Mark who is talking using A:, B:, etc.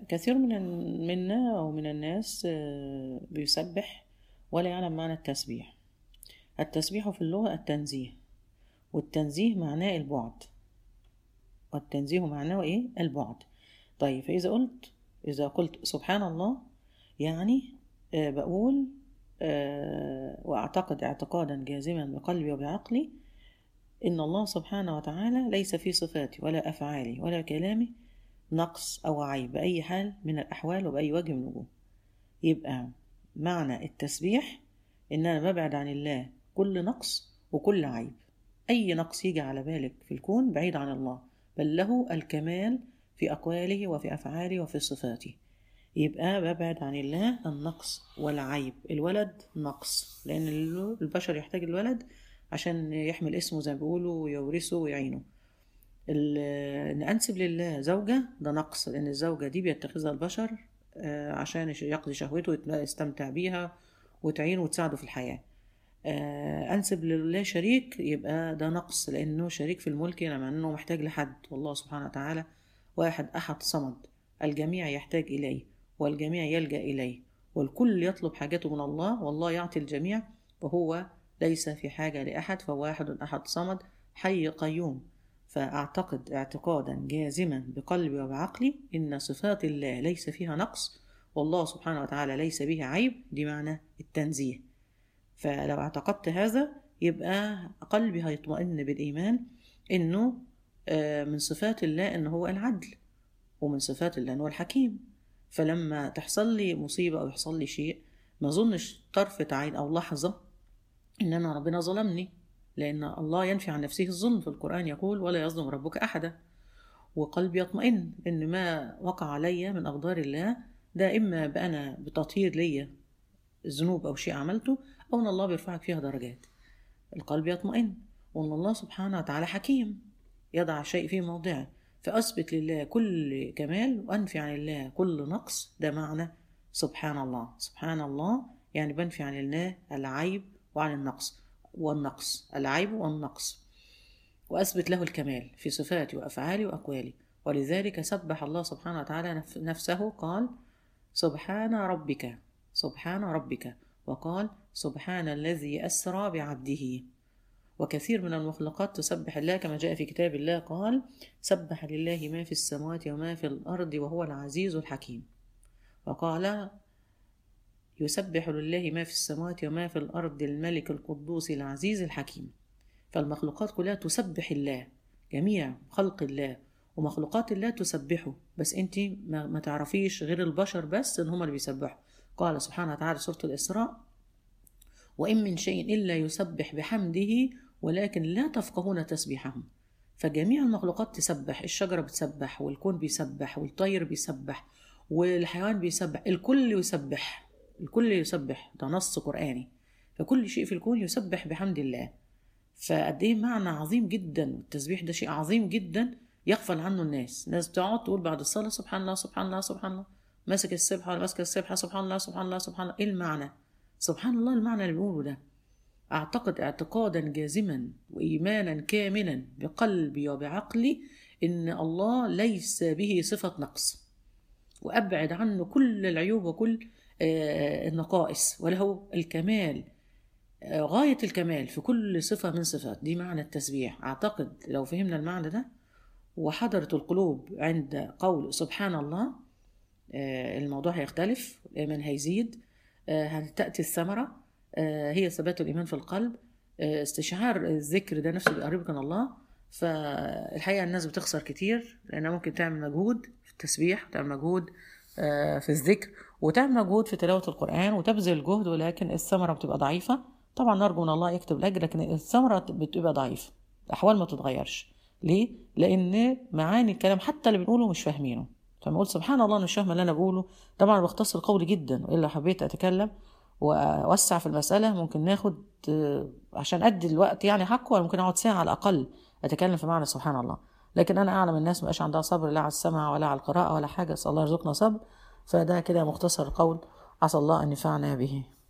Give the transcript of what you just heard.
A: كثير من ال- منا أو من الناس آه، بيسبح ولا يعلم معنى التسبيح التسبيح في اللغة التنزيه والتنزيه معناه البعد والتنزيه معناه إيه؟ البعد طيب فإذا قلت إذا قلت سبحان الله يعني آه، بقول آه، وأعتقد اعتقادا جازما بقلبي وبعقلي إن الله سبحانه وتعالى ليس في صفاتي ولا أفعالي ولا كلامي نقص أو عيب بأي حال من الأحوال وبأي وجه من الوجوه يبقى معنى التسبيح إن أنا ببعد عن الله كل نقص وكل عيب أي نقص يجي على بالك في الكون بعيد عن الله بل له الكمال في أقواله وفي أفعاله وفي صفاته يبقى ببعد عن الله النقص والعيب الولد نقص لأن البشر يحتاج الولد عشان يحمل اسمه زي ما بيقولوا ويورثه ويعينه ال- ان انسب لله زوجه ده نقص لان الزوجه دي بيتخذها البشر آه، عشان يش- يقضي شهوته ويستمتع بيها وتعينه وتساعده في الحياه آه، انسب لله شريك يبقى ده نقص لانه شريك في الملك لما انه محتاج لحد والله سبحانه وتعالى واحد احد صمد الجميع يحتاج اليه والجميع يلجا اليه والكل يطلب حاجته من الله والله يعطي الجميع وهو ليس في حاجه لاحد فهو واحد احد صمد حي قيوم فأعتقد اعتقادا جازما بقلبي وبعقلي إن صفات الله ليس فيها نقص والله سبحانه وتعالى ليس به عيب دي معنى التنزيه فلو اعتقدت هذا يبقى قلبي هيطمئن بالإيمان إنه آه، من صفات الله إنه هو العدل ومن صفات الله إنه هو الحكيم فلما تحصل لي مصيبة أو يحصل لي شيء ما أظنش طرفة عين أو لحظة إن أنا ربنا ظلمني لأن الله ينفي عن نفسه الظلم في القرآن يقول ولا يظلم ربك أحدا وقلبي يطمئن إن ما وقع علي من أقدار الله ده إما بأنا بتطهير ليا الذنوب أو شيء عملته أو إن الله بيرفعك فيها درجات القلب يطمئن وإن الله سبحانه وتعالى حكيم يضع شيء في موضعه فأثبت لله كل كمال وأنفي عن الله كل نقص ده معنى سبحان الله سبحان الله يعني بنفي عن الله العيب وعن النقص والنقص العيب والنقص وأثبت له الكمال في صفاتي وأفعالي وأقوالي ولذلك سبح الله سبحانه وتعالى نف- نفسه قال سبحان ربك سبحان ربك وقال سبحان الذي أسرى بعبده وكثير من المخلوقات تسبح الله كما جاء في كتاب الله قال سبح لله ما في السماوات وما في الأرض وهو العزيز الحكيم وقال يسبح لله ما في السماوات وما في الأرض الملك القدوس العزيز الحكيم فالمخلوقات كلها تسبح الله جميع خلق الله ومخلوقات الله تسبحه بس انت ما, ما تعرفيش غير البشر بس ان هم اللي بيسبحوا قال سبحانه وتعالى في سورة الإسراء وإن من شيء إلا يسبح بحمده ولكن لا تفقهون تسبيحهم فجميع المخلوقات تسبح الشجرة بتسبح والكون بيسبح والطير بيسبح والحيوان بيسبح الكل يسبح الكل يسبح ده نص قرآني فكل شيء في الكون يسبح بحمد الله فقد ايه معنى عظيم جدا التسبيح ده شيء عظيم جدا يغفل عنه الناس الناس بتقعد تقول بعد الصلاة سبحان الله سبحان الله سبحان الله ماسك السبحة ولا ماسك السبحة سبحان الله سبحان الله سبحان الله ايه المعنى سبحان الله المعنى اللي بيقوله ده أعتقد اعتقادا جازما وإيمانا كاملا بقلبي وبعقلي إن الله ليس به صفة نقص وأبعد عنه كل العيوب وكل آه، النقائص وله الكمال آه، غاية الكمال في كل صفة من صفات دي معنى التسبيح أعتقد لو فهمنا المعنى ده وحضرت القلوب عند قول سبحان الله آه، الموضوع هيختلف الإيمان هيزيد آه، هتأتي الثمرة آه، هي ثبات الإيمان في القلب آه، استشعار الذكر ده نفسه بيقربك من الله فالحقيقة الناس بتخسر كتير لأنها ممكن تعمل مجهود في التسبيح وتعمل مجهود آه، في الذكر وتعمل مجهود في تلاوة القرآن وتبذل جهد ولكن الثمرة بتبقى ضعيفة طبعا نرجو من الله يكتب الأجر لكن الثمرة بتبقى ضعيفة الأحوال ما تتغيرش ليه؟ لأن معاني الكلام حتى اللي بنقوله مش فاهمينه فلما أقول سبحان الله أنا مش فاهمة اللي أنا بقوله طبعا بختصر قولي جدا وإلا حبيت أتكلم وأوسع في المسألة ممكن ناخد آه، عشان أدي الوقت يعني حقه ولا ممكن أقعد ساعة على الأقل أتكلم في معنى سبحان الله لكن أنا أعلم الناس مبقاش عندها صبر لا على السمع ولا على القراءة ولا حاجة أسأل الله يرزقنا صبر فده كده مختصر القول عسى الله أن ينفعنا به